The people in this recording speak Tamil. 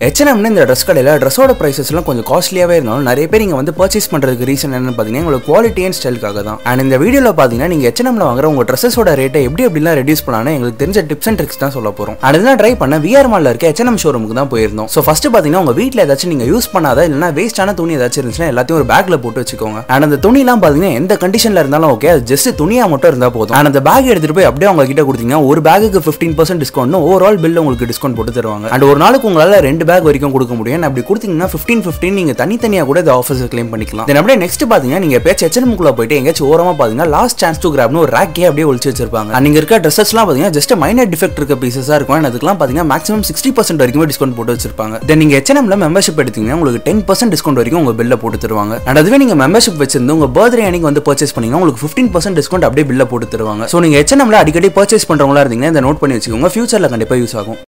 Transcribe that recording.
ஹெச்என்எம்னு இந்த ட்ரெஸ் கடையில் ட்ரெஸ்ஸோட ப்ரைஸஸ்லாம் கொஞ்சம் காஸ்ட்லியாகவே இருந்தாலும் நிறைய பேர் இங்கே வந்து பர்ச்சேஸ் பண்ணுறதுக்கு ரீசன் என்னன்னு பார்த்தீங்கன்னா உங்களோட குவாலிட்டி அண்ட் ஸ்டைலுக்காக தான் அண்ட் இந்த வீடியோவில் பார்த்தீங்கன்னா நீங்கள் ஹெச்என்எம்ல வாங்குற உங்கள் ட்ரெஸ்ஸோட ரேட்டை எப்படி எப்படிலாம் ரெடியூஸ் பண்ணாலும் எங்களுக்கு தெரிஞ்ச டிப்ஸ் அண்ட் ட்ரிக்ஸ் தான் சொல்ல போகிறோம் அண்ட் இதெல்லாம் ட்ரை பண்ண விஆர் மாலில் இருக்க ஹெச்என்எம் ஷோரூமுக்கு தான் போயிருந்தோம் ஸோ ஃபஸ்ட்டு பார்த்தீங்கன்னா உங்கள் வீட்டில் ஏதாச்சும் நீங்கள் யூஸ் பண்ணாத இல்லைனா வேஸ்ட்டான துணி ஏதாச்சும் இருந்துச்சுன்னா எல்லாத்தையும் ஒரு பேக்கில் போட்டு வச்சுக்கோங்க அண்ட் அந்த துணிலாம் பார்த்தீங்கன்னா எந்த கண்டிஷனில் இருந்தாலும் ஓகே அது ஜஸ்ட் துணியாக மட்டும் இருந்தால் போதும் அண்ட் அந்த பேக் எடுத்துகிட்டு போய் அப்படியே அவங்க கிட்ட கொடுத்தீங்கன்னா ஒரு பேக்குக்கு fifteen percent discount overall bill உங்களுக்கு டிஸ்கவுண்ட் போட்டு தருவாங்க அண்ட் ஒரு நாளுக்கு உங்களால் ரெண்டு பேக் வரைக்கும் கொடுக்க முடியும் And அப்படி கொடுத்தீங்கன்னா ஃபிஃப்டீன் ஃபிஃப்டின் நீங்கள் தனித்தனியாக கூட இந்த ஆஃபர்ஸை கிளைம் பண்ணிக்கலாம் தென் அப்படியே நெக்ஸ்ட் பார்த்தீங்கன்னா நீங்கள் எப்பயாச்சும் ஹெச்என்எம்குள்ளே போயிட்டு எங்கேயாச்சும் ஓரமாக பார்த்தீங்கன்னா லாஸ்ட் சான்ஸ் டு கிராப்னு ஒரு ரேக்கே அப்படியே ஒழிச்சு வச்சிருப்பாங்க அண்ட் இங்கே இருக்க ட்ரெஸ்ஸஸ்லாம் பார்த்தீங்கன்னா ஜஸ்ட் மைனர் டிஃபெக்ட் இருக்க பீசஸாக இருக்கும் and அதுக்கெல்லாம் பார்த்தீங்கன்னா மேக்ஸிமம் சிக்ஸ்டி பர்சன்ட் வரைக்கும் டிஸ்கவுண்ட் போட்டு வச்சிருப்பாங்க தென் நீங்கள் ஹெச்என்எம்ல மெம்பர்ஷிப் எடுத்தீங்கன்னா உங்களுக்கு டென் பர்சன்ட் டிஸ்கவுண்ட் வரைக்கும் உங்கள் பில்ல போட்டு தருவாங்க அண்ட் அதுவே நீங்கள் மெம்பர்ஷிப் வச்சிருந்து உங்கள் பர்த்டே அன்னைக்கு வந்து பர்ச்சேஸ் பண்ணீங்கன்னா உங்களுக்கு ஃபிஃப்டீன் பர்சன்ட் டிஸ்கவுண்ட் அப்படியே பில்ல போட்டு தருவாங்க ஸோ நீங்கள் ஹெச்என்எம்ல அடிக்கடி பர்ச்சேஸ் பண்ணுறவங்களா இருந்தீங்கன்னா இந்த நோட் பண்ணி வச்சுக்கோங்க ஃபியூச்சரில் கண்டிப்பாக யூஸ் ஆகும்